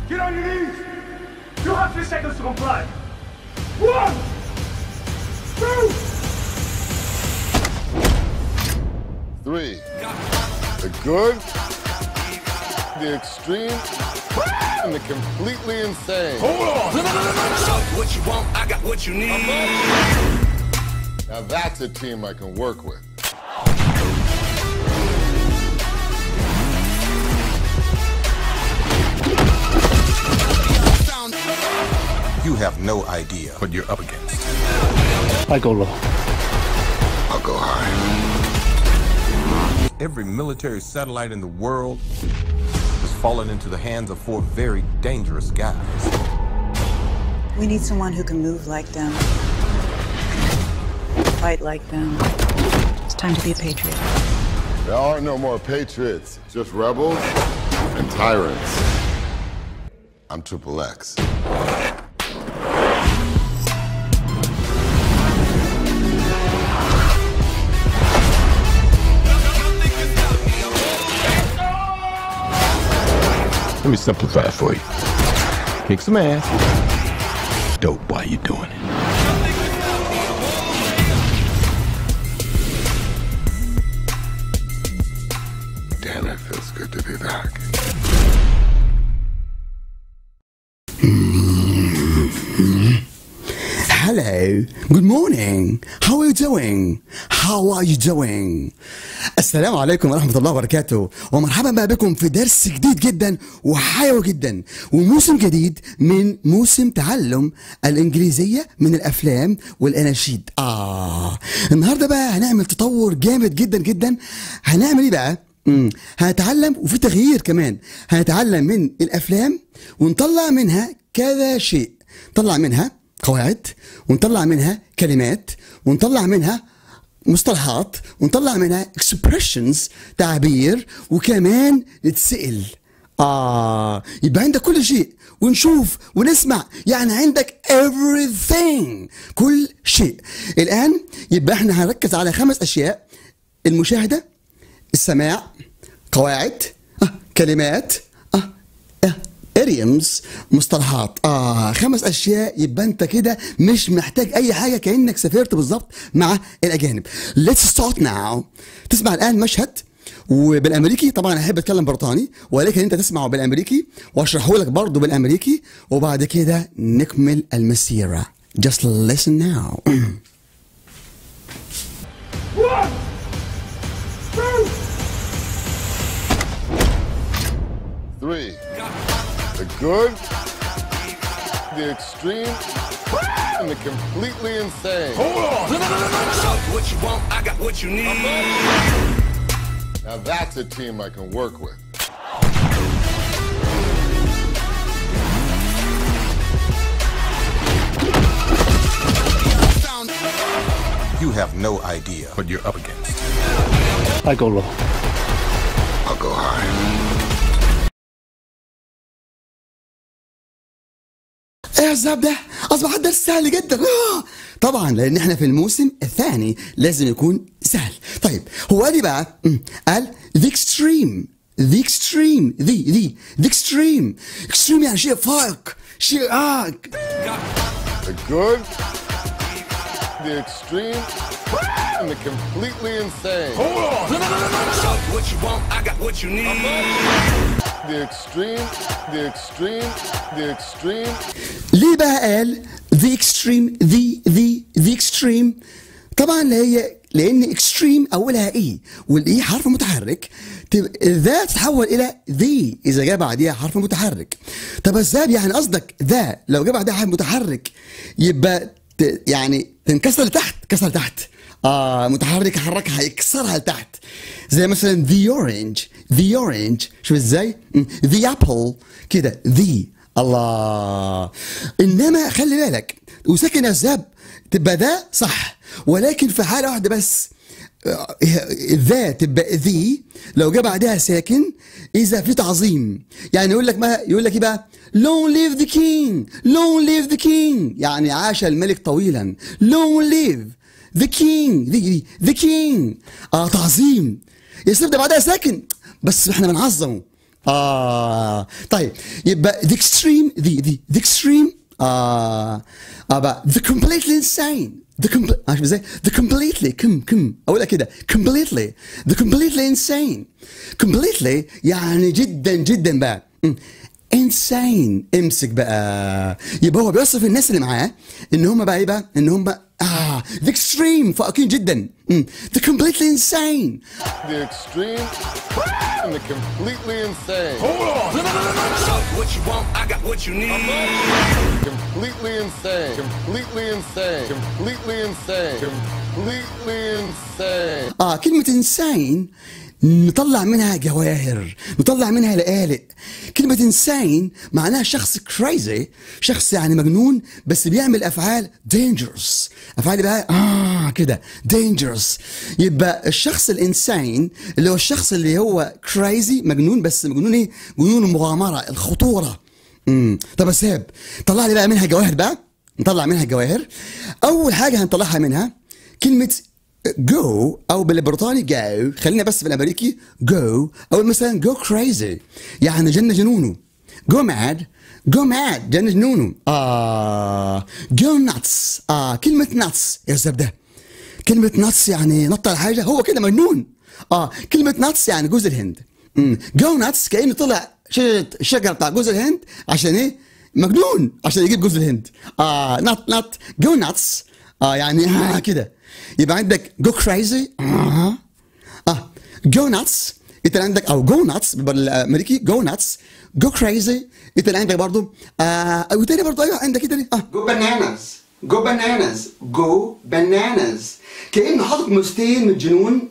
Get on your knees. You have three seconds to comply. One, two. Three. The good, the extreme, and the completely insane. Hold on. What you want, I got what you need. Now that's a team I can work with. You have no idea what you're up against. I go low. I'll go high. Every military satellite in the world has fallen into the hands of four very dangerous guys. We need someone who can move like them, fight like them. It's time to be a patriot. There are no more patriots, just rebels and tyrants. I'm Triple X. Let me simplify it for you. Kick some ass. Dope while you doing it. Damn, it feels good to be back. Hello. Good morning. How are you doing? How are you doing? السلام عليكم ورحمة الله وبركاته ومرحبا بقى بكم في درس جديد جدا وحيوي جدا وموسم جديد من موسم تعلم الإنجليزية من الأفلام والأناشيد آه النهاردة بقى هنعمل تطور جامد جدا جدا هنعمل إيه بقى؟ مم. هنتعلم وفي تغيير كمان هنتعلم من الأفلام ونطلع منها كذا شيء نطلع منها قواعد ونطلع منها كلمات ونطلع منها مصطلحات ونطلع منها expressions تعبير وكمان نتسأل آه يبقى عندك كل شيء ونشوف ونسمع يعني عندك everything كل شيء الآن يبقى احنا هنركز على خمس أشياء المشاهدة السماع قواعد آه كلمات آه آه idioms مصطلحات اه خمس اشياء يبقى انت كده مش محتاج اي حاجه كانك سافرت بالظبط مع الاجانب let's start now تسمع الان مشهد وبالامريكي طبعا احب اتكلم بريطاني ولكن انت تسمعه بالامريكي واشرحه لك برضه بالامريكي وبعد كده نكمل المسيره just listen now One, two. Three. The good, the extreme, and the completely insane. Hold on. What you want, I got what you need. Now that's a team I can work with. You have no idea what you're up against. I go low. I'll go high. ايه العذاب ده اصبح الدرس سهل جدا آه. طبعا لان احنا في الموسم الثاني لازم يكون سهل طيب هو قال لي بقى مم، قال the extreme the extreme the the the extreme extreme يعني شيء فائق شيء اه The good, the extreme, and the completely insane. Hold on. What you want, I got what you need. The extreme, the extreme, the extreme, ليه بقى قال the extreme the the the extreme طبعا اللي هي لان extreme اولها ايه والاي حرف متحرك تبقى ذا تتحول الى ذي اذا جاء بعديها حرف متحرك طب ازاي يعني قصدك ذا لو جاء بعدها حرف متحرك يبقى ت- يعني تنكسر لتحت كسر لتحت اه متحرك حركها يكسرها لتحت زي مثلا the orange the orange شوف ازاي م، the apple كده the الله انما خلي بالك وساكن الذهب تبقى ده صح ولكن في حاله واحده بس آه، ذا تبقى ذي لو جه بعدها ساكن اذا في تعظيم يعني يقول لك ما يقول لك ايه بقى long live the king long live the king يعني عاش الملك طويلا long live the king the, the king اه تعظيم يصير ده بعدها ساكن بس احنا بنعظمه اه طيب يبقى the extreme the the the extreme آه ابا the completely insane the complete عارف ازاي the completely كم كم اقولها كده completely the completely insane completely يعني جدا جدا بقى م. insane امسك بقى يبقى هو بيوصف الناس اللي معاه ان هم بقى ايه بقى ان هم اه the extreme فاقين جدا م. the completely insane The extreme and the completely insane. So what you want, I got what you need. Completely insane. Completely insane. Completely insane. Completely insane. اه كلمة انسان نطلع منها جواهر نطلع منها لقالق كلمة انسان معناها شخص كريزي شخص يعني مجنون بس بيعمل افعال dangerous افعال بقى اه كده dangerous يبقى الشخص الانسان اللي هو الشخص اللي هو كريزي مجنون بس مجنون ايه جنون المغامرة الخطورة امم طب يا ساب طلع لي بقى منها جواهر بقى نطلع منها جواهر اول حاجة هنطلعها منها كلمة جو او بالبريطاني جو خلينا بس بالامريكي جو او مثلا جو كريزي يعني جن جنونه جو ماد جو ماد جن جنونه اه جو ناتس اه كلمة ناتس يا زبدة كلمة ناتس يعني نط على حاجة هو كده مجنون اه كلمة ناتس يعني جوز الهند مم. جو ناتس كأنه طلع شجرة الشجرة بتاع جوز الهند عشان ايه مجنون عشان يجيب جوز الهند اه نات نات جو ناتس اه يعني آه كده يبقى عندك جو كريزي اه اه جو ناتس انت عندك او جو ناتس بالامريكي جو ناتس جو كريزي انت عندك برضو آه او تاني برضو ايوه عندك ايه تاني اه جو بانانز جو بانانز جو بانانز كانه حاطط مستين من الجنون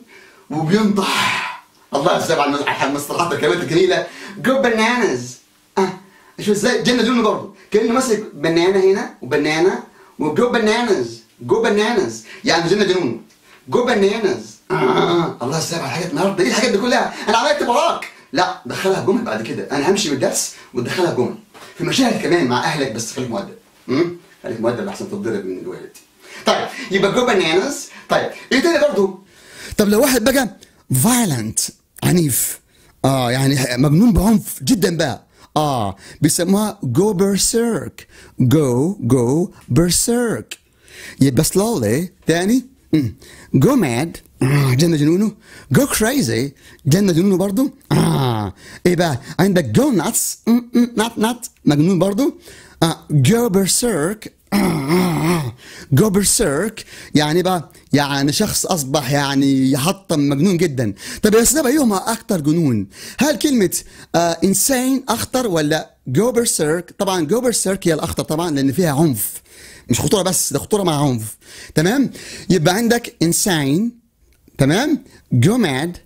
وبينضح الله يسلم على على المصطلحات الكلمات الجميله جو بانانز اه شوف ازاي جنة جنون برضه كانه ماسك بنانه هنا وبنانه وجو بانانز جو بانانز يعني جنة جنون جو بانانز آه. الله يسلم على الحاجات النهارده ايه الحاجات دي كلها انا عملت وراك لا دخلها جمل بعد كده انا همشي بالدرس وتدخلها جمل في مشاهد كمان مع اهلك بس خليك مؤدب أمم؟ خليك مؤدب احسن تتضرب من الوالد طيب يبقى جو بانانز طيب ايه تاني برضه طب لو واحد بقى فايلنت عنيف اه يعني مجنون بعنف جدا بقى اه بيسموها جو برسيرك جو جو برسيرك يبقى slowly تاني جو ماد جنة جنونه جو كريزي جنة جنونه برضو اه ايه بقى عندك جو ناتس نات نات مجنون برضو اه جو برسيرك جو برسيرك يعني بقى يعني شخص اصبح يعني يحطم مجنون جدا طب يا استاذ ايهما اكتر جنون هل كلمه آه انسان اخطر ولا جو برسيرك طبعا جو برسيرك هي الاخطر طبعا لان فيها عنف مش خطوره بس ده خطوره مع عنف تمام يبقى عندك انسان تمام جو ماد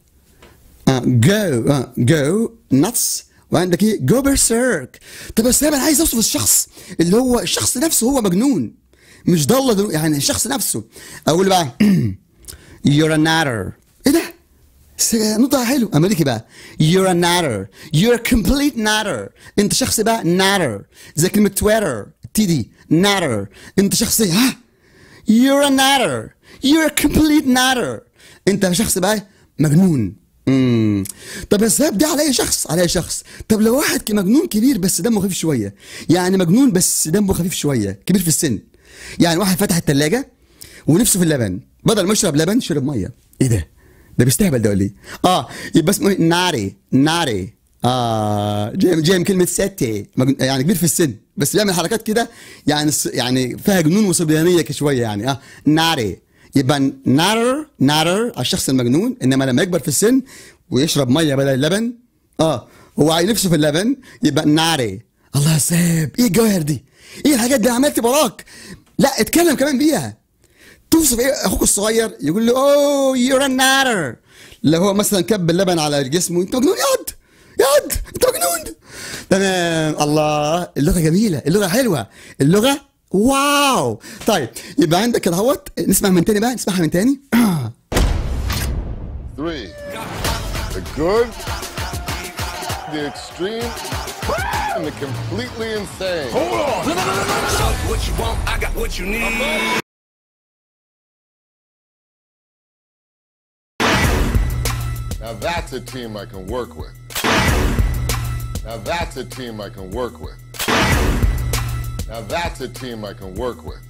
جو جو نتس وعندك ايه جو برسيرك طب بس انا عايز اوصف الشخص اللي هو الشخص نفسه هو مجنون مش ضل يعني الشخص نفسه اقول بقى you're a natter ايه ده س- نطق حلو امريكي بقى you're a natter you're a complete natter انت شخص بقى natter زي كلمه تويتر تي دي natter انت شخص إيه؟ ها you're a natter you're a complete natter انت شخص بقى مجنون امم طب الذهاب ده على اي شخص على اي شخص طب لو واحد ك- مجنون كبير بس دمه خفيف شويه يعني مجنون بس دمه خفيف شويه كبير في السن يعني واحد فتح الثلاجه ونفسه في اللبن بدل ما يشرب لبن شرب ميه ايه ده ده بيستهبل ده ولا ايه اه يبقى اسمه إيه؟ ناري ناري اه جاي جاي من كلمه ساتي مجن- يعني كبير في السن بس بيعمل حركات كده يعني الس- يعني فيها جنون وصبيانيه كده شويه يعني اه ناري يبقى نارر نارر على الشخص المجنون انما لما يكبر في السن ويشرب ميه بدل اللبن اه هو عايز نفسه في اللبن يبقى ناري الله ساب ايه الجواهر دي ايه الحاجات دي عملت وراك لا اتكلم كمان بيها توصف ايه اخوك الصغير يقول له اوه يور ناتر لو هو مثلا كب اللبن على جسمه انت مجنون ياد ياد انت مجنون تمام الله اللغه جميله اللغه حلوه اللغه واو طيب يبقى عندك كده اهوت نسمع من تاني بقى نسمعها من تاني Three. The good, the extreme, and the completely insane. So what you want, I got what you need. Now that's a team I can work with. Now that's a team I can work with. Now that's a team I can work with.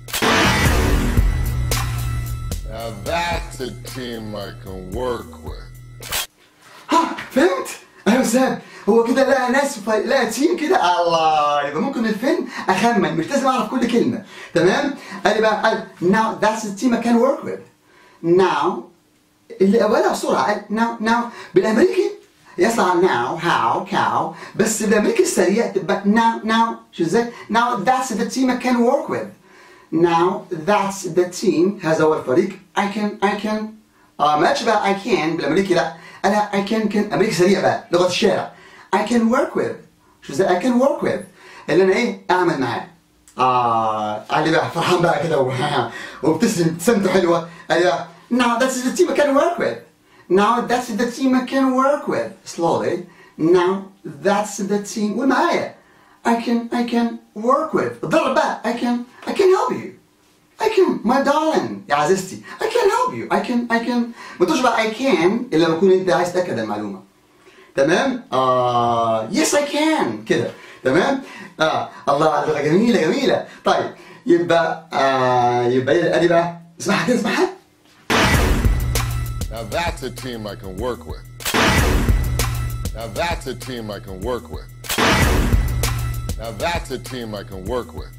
Now that's a team I can work with. ها فهمت؟ ايوه سام هو كده لقى ناس ف- لقى تيم كده الله يبقى ممكن الفيلم اخمن مش لازم اعرف كل كلمه تمام؟ قال لي بقى قال now that's the team I can work with now اللي اولها بسرعه قال now now بالامريكي يطلع now how cow بس بالامريكي السريع تبقى now now شو ازاي؟ now that's the team I can work with now that's the team هذا هو الفريق I can I can اه ما قالش بقى I can بالامريكي لا انا I can can امريكي سريع بقى لغه الشارع I can work with شو ازاي I can work with اللي انا ايه اعمل معاه اه قال لي بقى فرحان بقى كده و- وابتسم ابتسامته حلوه قال لي بقى now that's the team I can work with now that's the team I can work with slowly now that's the team قول معايا I can I can work with ضرب بقى I can I can help you I can my darling يا عزيزتي I can help you I can I can ما تقولش بقى I can إلا لما تكون أنت عايز تأكد المعلومة تمام؟ آه yes I can كده تمام؟ آه الله على اللغة جميلة جميلة طيب يبقى آه يبقى إيه أدي بقى اسمعها كده اسمعها Now that's a team I can work with. Now that's a team I can work with. Now that's a team I can work with.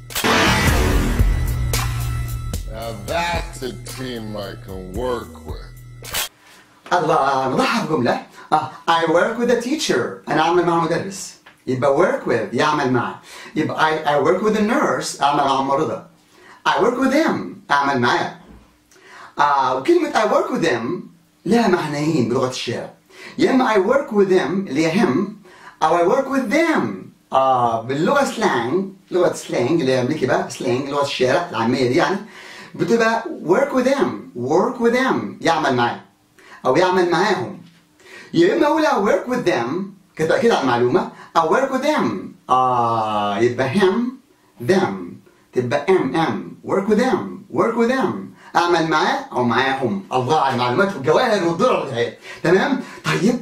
Now that's a team I can work with. الله نضحها بجملة آه I work with a teacher أنا أعمل مع مدرس يبقى work with يعمل مع يبقى I, I work with a nurse أعمل مع ممرضة I work with them أعمل معاه آه وكلمة I work with them لها معنيين بلغة الشارع يا إما I work with them اللي هي هم أو I work with them آه باللغة سلانج لغة سلانج اللي هي أمريكي بقى سلانج لغة الشارع العامية دي يعني بتبقى work with them work with them يعمل معاه أو يعمل معاهم يا إما أقول I work with them كتأكيد على المعلومة I work with them آه يبقى him them تبقى ام ام work with them work with them اعمل معاه او معاهم الله على المعلومات والجواهر والدرر والهيئات تمام طيب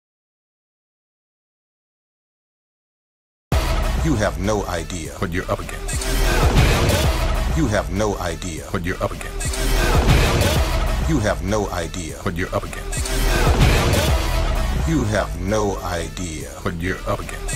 You have no idea what you're up against. You have no idea what you're up against. You have no idea what you're up against. You have no idea what you're up against.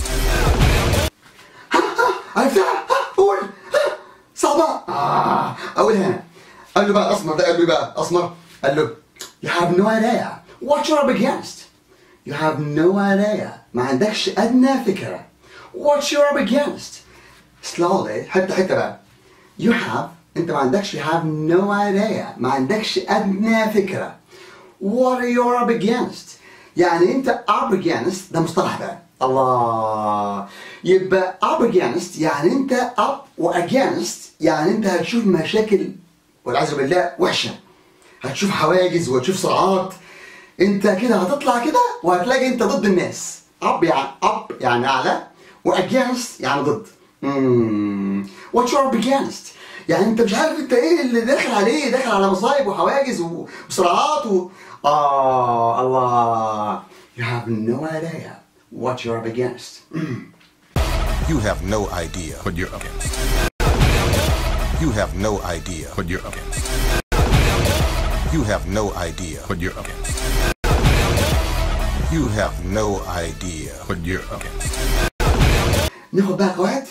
عرفتها ها، قول ها، صعبة آه أقول هنا قال له بقى الأسمر ده قال له إيه بقى أسمر قال له you have no idea what you're up against you have no idea ما عندكش أدنى فكرة what you're up against slowly حتة حتة بقى you have أنت ما عندكش you have no idea ما عندكش أدنى فكرة what are you up against يعني أنت up against ده مصطلح بقى الله يبقى up against يعني أنت up و against يعني أنت هتشوف مشاكل والعياذ بالله وحشة هتشوف حواجز وهتشوف صراعات انت كده هتطلع كده وهتلاقي انت ضد الناس up يعني up يعني اعلى واجينست يعني ضد امم what you're up against يعني انت مش عارف انت ايه اللي داخل عليه داخل على مصايب وحواجز و- وصراعات و... اه الله you have no idea what you're up against You have no idea what you're up against. You have no idea what you're up against. You have no idea what you're up against. You have no idea what you're up against. ناخد بقى قواعد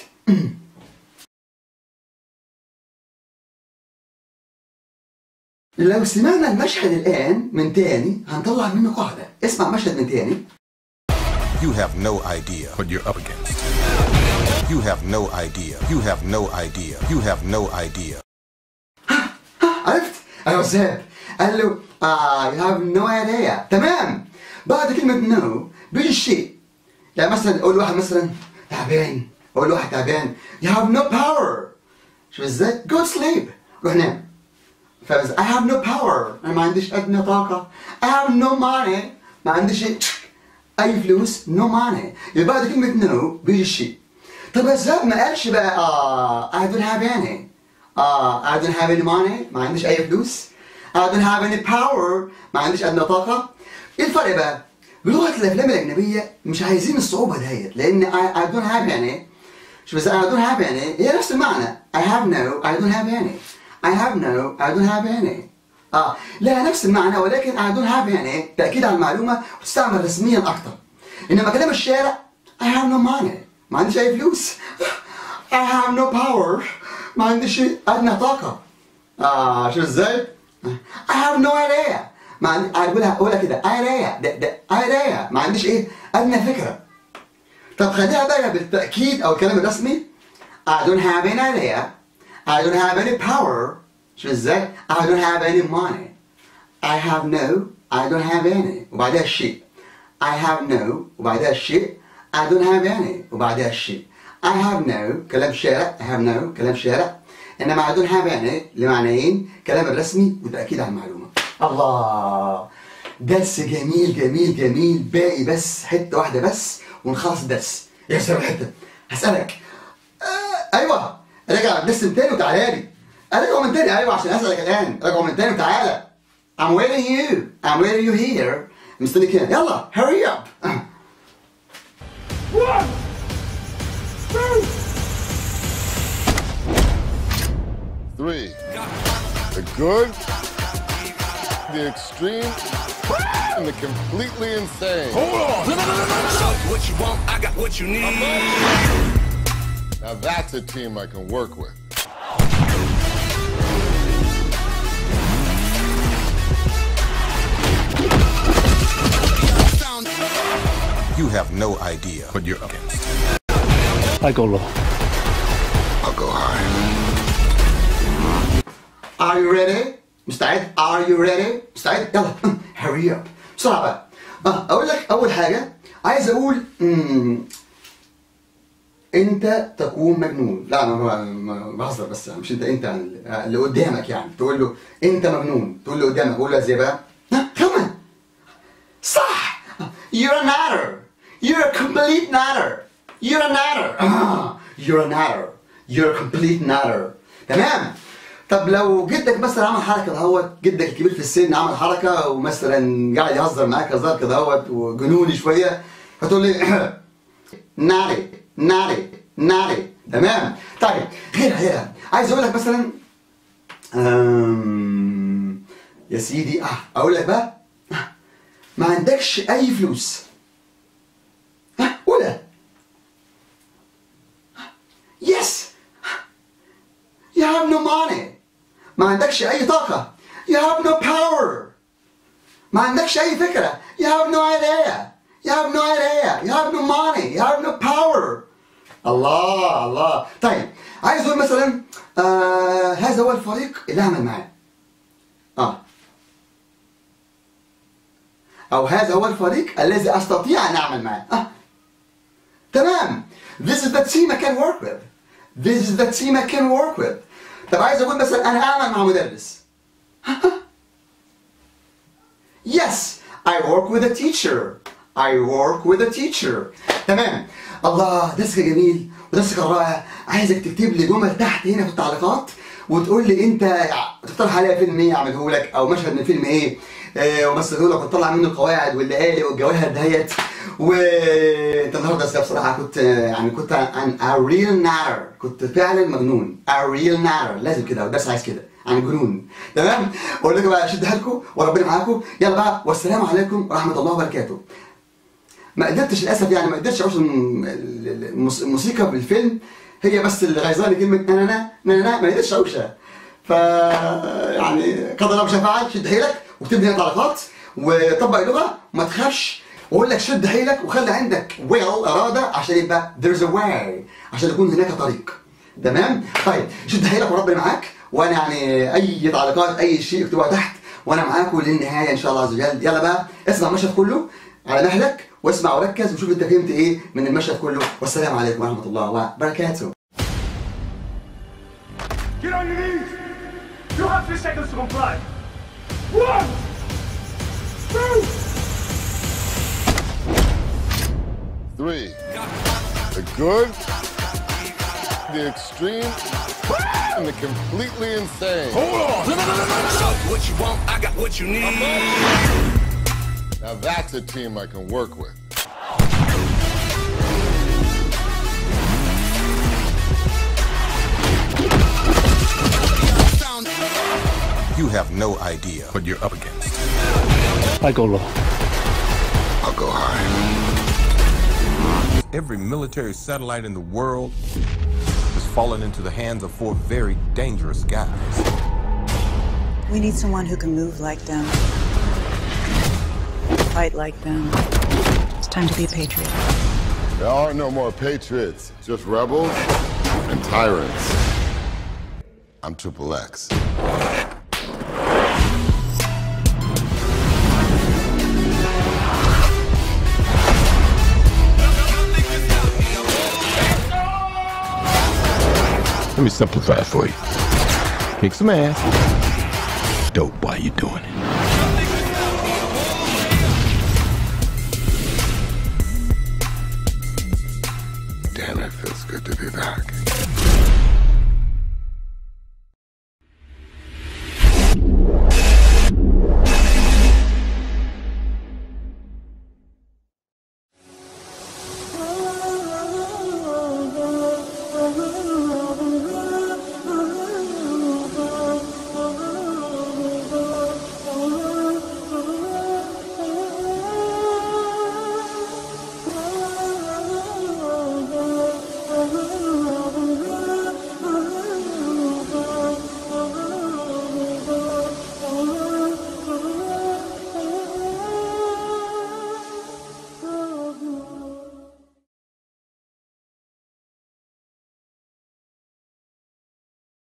لو سمعنا المشهد الآن من تاني هنطلع منه قاعدة اسمع مشهد من تاني You have no idea what you're up against. You have no idea. You have no idea. You have no idea. عرفت؟ أيوة ساب قال له آه you have no idea تمام بعد كلمة no بيجي الشيء يعني مثلا أقول لواحد مثلا تعبان أقول لواحد تعبان you have no power شوف ازاي؟ go to sleep روح نام فبس I have no power أنا ما عنديش أدنى طاقة I have no money ما عنديش أي فلوس no money يبقى بعد كلمة no بيجي الشيء طب الزاب ما قالش بقى آه I don't have any آه I don't have any money ما عنديش أي فلوس I don't have any power ما عنديش أدنى طاقة إيه الفرق بقى؟ بلغه الافلام الاجنبيه مش عايزين الصعوبه ديت لان I, I don't have يعني شوف بس I don't have يعني هي نفس المعنى I have no I don't have any I have no I don't have any اه لها نفس المعنى ولكن I don't have يعني تاكيد على المعلومه وتستعمل رسميا اكتر انما كلام الشارع I have no money ما عنديش اي فلوس I have no power ما عنديش ادنى طاقه اه شوف ازاي I have no idea ما عندي اقولها اقولها كده idea ده ده idea ما عنديش ايه ادنى فكره طب خليها بقى بالتاكيد او الكلام الرسمي I don't have any idea I don't have any power شوف ازاي I don't have any money I have no I don't have any وبعدها الشيء I have no وبعدها الشيء I don't have any وبعدها الشيء I have no كلام شارع I have no كلام شارع انما I don't have any لمعنيين كلام الرسمي وتأكيد على المعلومة الله درس جميل جميل جميل باقي بس حتة واحدة بس ونخلص الدرس يا سلام الحتة هسألك آه ايوه راجع الدرس من تاني وتعالى لي راجعه من تاني ايوه عشان اسألك الان راجعه من تاني وتعالى I'm waiting you I'm waiting you here مستنيك هنا يلا hurry up One, two, Three. The good, the extreme, and the completely insane. Hold on. No, no, no, no, no. Show you what you want, I got what you need. Now that's a team I can work with. You have no idea what you're against. I go low. I'll go high. Are you ready؟ مستعد؟ Are you ready؟ مستعد؟ يلا hurry up بسرعة بقى آه، أقول لك أول حاجة عايز أقول مم، أنت تكون مجنون لا أنا ما- ما- بهزر بس مش أنت أنت يعني اللي قدامك يعني تقول له أنت مجنون تقول له قدامك قول له إزاي بقى؟ ها خمن صح You're a natter You're a complete natter You're a natter آه. You're a natter You're a complete natter تمام طب لو جدك مثلا عمل حركه دهوت جدك الكبير في السن عمل حركه ومثلا قاعد يهزر معاك هزار كده دهوت وجنوني شويه فتقول لي ناري ناري ناري تمام طيب غيرها غيرها عايز اقول لك مثلا أم... يا سيدي اه اقول لك بقى آه، ما عندكش اي فلوس ها قولها يس You have no money. ما عندكش أي طاقة. You have no power. ما عندكش أي فكرة. You have no idea. You have no idea. You have no money. You have no power. الله الله. طيب عايز أقول مثلا آه هذا هو الفريق اللي أعمل معاه. آه. أو هذا هو الفريق الذي أستطيع أن أعمل معاه. آه. تمام This is the team I can work with This is the team I can work with طب عايز اقول مثلا انا اعمل مع مدرس Yes I work with a teacher I work with a teacher تمام الله درسك جميل ودرسك رائع عايزك تكتب لي جمل تحت هنا في التعليقات وتقول لي انت تقترح عليا فيلم ايه اعمله لك او مشهد من فيلم ايه آه، ومثله لك وتطلع منه القواعد والليالي والجواهر دهيت وانت النهارده يا بصراحه كنت آه، يعني كنت عن a real natter كنت فعلا مجنون a real natter لازم كده والدرس عايز كده عن الجنون تمام اقول لكم بقى شدها لكم وربنا معاكم يلا بقى والسلام عليكم ورحمه الله وبركاته ما قدرتش للاسف يعني ما قدرتش اعوش الم- ال- الموس- الموسيقى بالفيلم هي بس اللي غيظاني كلمه انا انا انا انا ما قدرتش اعوشها ف يعني قدر الله مش فعل شد حيلك واكتب لي هنا تعليقات وطبق اللغه وما تخافش واقول لك شد حيلك وخلي عندك will اراده عشان يبقى there's a way عشان يكون هناك طريق تمام طيب شد حيلك وربنا معاك وانا يعني اي تعليقات اي شيء اكتبوها تحت وانا معاكم للنهايه ان شاء الله عز وجل يلا بقى اسمع المشهد كله على مهلك واسمع وركز وشوف انت فهمت ايه من المشهد كله والسلام عليكم ورحمه الله وبركاته Get on your knees. You have three seconds to comply. One, two, Three. The good, the extreme, and the completely insane. Hold on. No, no, no, no, no, no. Show you what you want, I got what you need. Now that's a team I can work with. You have no idea what you're up against. I go low. I'll go high. Every military satellite in the world has fallen into the hands of four very dangerous guys. We need someone who can move like them, fight like them. It's time to be a patriot. There are no more patriots, just rebels and tyrants. I'm Triple X. Let me simplify it for you. Kick some ass. Dope while you doing it.